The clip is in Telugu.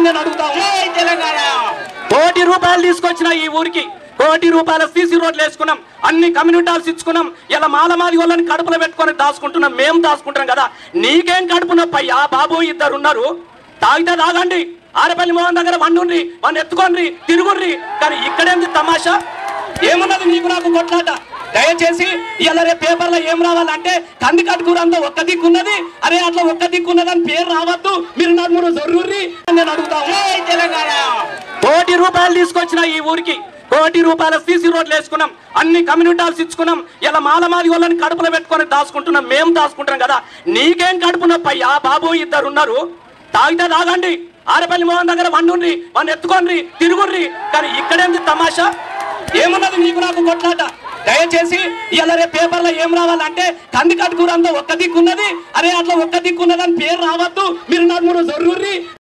నేను అడుగుతాం జై తెలంగాణ కోటి రూపాయలు తీసుకొచ్చిన ఈ ఊరికి కోటి రూపాయల సీసీ రోడ్లు వేసుకున్నాం అన్ని కమ్యూనిటీ హాల్స్ ఇచ్చుకున్నాం ఇలా మాలమాది వాళ్ళని కడుపులో పెట్టుకొని దాచుకుంటున్నాం మేము దాచుకుంటున్నాం కదా నీకేం కడుపు నొప్పి ఆ బాబు ఇద్దరు ఉన్నారు తాగితే తాగండి ఆరపల్లి మోహన్ దగ్గర వండుండ్రి వాడిని ఎత్తుకోండి తిరుగుర్రి కానీ ఇక్కడేంది తమాషా ఏమున్నది నీకు నాకు కొట్లాట దయచేసి ఇలా రేపు పేపర్లో ఏం రావాలంటే కంది కట్టుకూరంతా ఒక్క దిక్కు ఉన్నది అరే అట్లా ఒక్క దిక్కు ఉన్నదని పేరు రావద్దు మీరు నలుగురు జరుగుర్రి నేను అడుగుతాం జై తెలంగాణ కోటి రూపాయలు తీసుకొచ్చిన ఈ ఊరికి కోటి రూపాయల సీసీ రోడ్లు వేసుకున్నాం అన్ని కమ్యూనిటీ హాల్స్ ఇచ్చుకున్నాం ఇలా మాలమాది వాళ్ళని కడుపులో పెట్టుకొని దాచుకుంటున్నాం మేము దాచుకుంటున్నాం కదా నీకేం కడుపు నొప్పి ఆ బాబు ఇద్దరు ఉన్నారు తాగితే తాగండి ఆరపల్లి మోహన్ దగ్గర వండుండ్రి వాడిని ఎత్తుకోండి తిరుగుర్రి కానీ ఇక్కడేంది తమాషా ఏమున్నది నీకు నాకు కొట్లాట దయచేసి ఇలా రేపు పేపర్లో ఏం రావాలంటే కంది కట్టుకూరంతా ఒక్క దిక్కు ఉన్నది అరే అట్లా ఒక్క దిక్కు ఉన్నదని పేరు రావద్దు మీరు నలుగురు జరుగుర్రి